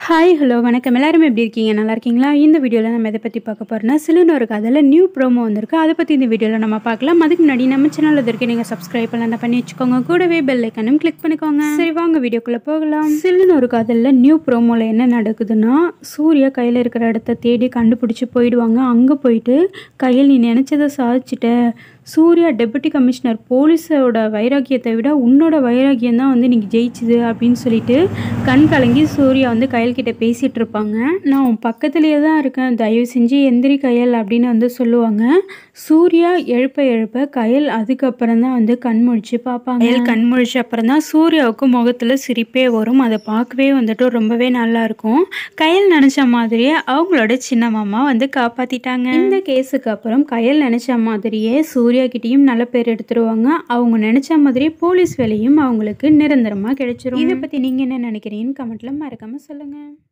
hi hello வணக்கம் எல்லாரும் எப்படி இருக்கீங்க நல்லா இருக்கீங்களா இந்த வீடியோவில் நம்ம எதை பற்றி பார்க்க போகிறோம்னா சிலுன்னு ஒரு கதையில் நியூ ப்ரோமோ வந்திருக்கு அதை பற்றி இந்த வீடியோவில் நம்ம பார்க்கலாம் அதுக்கு முன்னாடி நம்ம சேனலில் இருக்கு நீங்கள் சப்ஸ்கிரைப் பண்ணலாம் பண்ணி வச்சுக்கோங்க கூடவே பெல் ஐக்கனும் கிளிக் பண்ணிக்கோங்க சரி வாங்க வீடியோக்குள்ளே போகலாம் சில்லுன்னு ஒரு கதையில் நியூ ப்ரோமோவில் என்ன நடக்குதுன்னா சூர்யா கையில் இருக்கிற இடத்த தேடி கண்டுபிடிச்சி போயிடுவாங்க அங்கே போயிட்டு கையில் நீ நினச்சதை சாதிச்சிட்ட சூர்யா டெபுட்டி கமிஷனர் போலீஸோட வைராக்கியத்தை விட உன்னோட வைராக்கியம் தான் வந்து நீங்கள் ஜெயிச்சுது அப்படின்னு சொல்லிட்டு கண் கலங்கி சூர்யா வந்து கையல் கிட்ட பேசிகிட்டு இருப்பாங்க நான் உன் பக்கத்துலேயே தான் இருக்கேன் தயவு செஞ்சு எந்திரி கையல் அப்படின்னு வந்து சொல்லுவாங்க சூர்யா எழுப்ப எழுப்ப கையல் அதுக்கப்புறம் தான் வந்து கண் முழிச்சு பார்ப்பாங்க கையல் கண் முழிச்ச அப்புறம் தான் சூர்யாவுக்கு முகத்தில் சிரிப்பே வரும் அதை பார்க்கவே வந்துட்டு ரொம்பவே நல்லா இருக்கும் கையல் நினச்ச மாதிரியே அவங்களோட சின்ன மாமா வந்து காப்பாற்றிட்டாங்க இந்த கேஸுக்கு அப்புறம் கையல் நினச்ச மாதிரியே சூர்யா கிட்டேயும் நல்ல பேர் எடுத்துருவாங்க அவங்க நினச்ச மாதிரியே போலீஸ் வேலையும் அவங்களுக்கு நிரந்தரமாக கிடைச்சிரும் இதை பற்றி நீங்கள் என்ன நினைக்கிறீங்கன்னு கமெண்ட்டில் மறக்காமல் சொல்லுங்கள்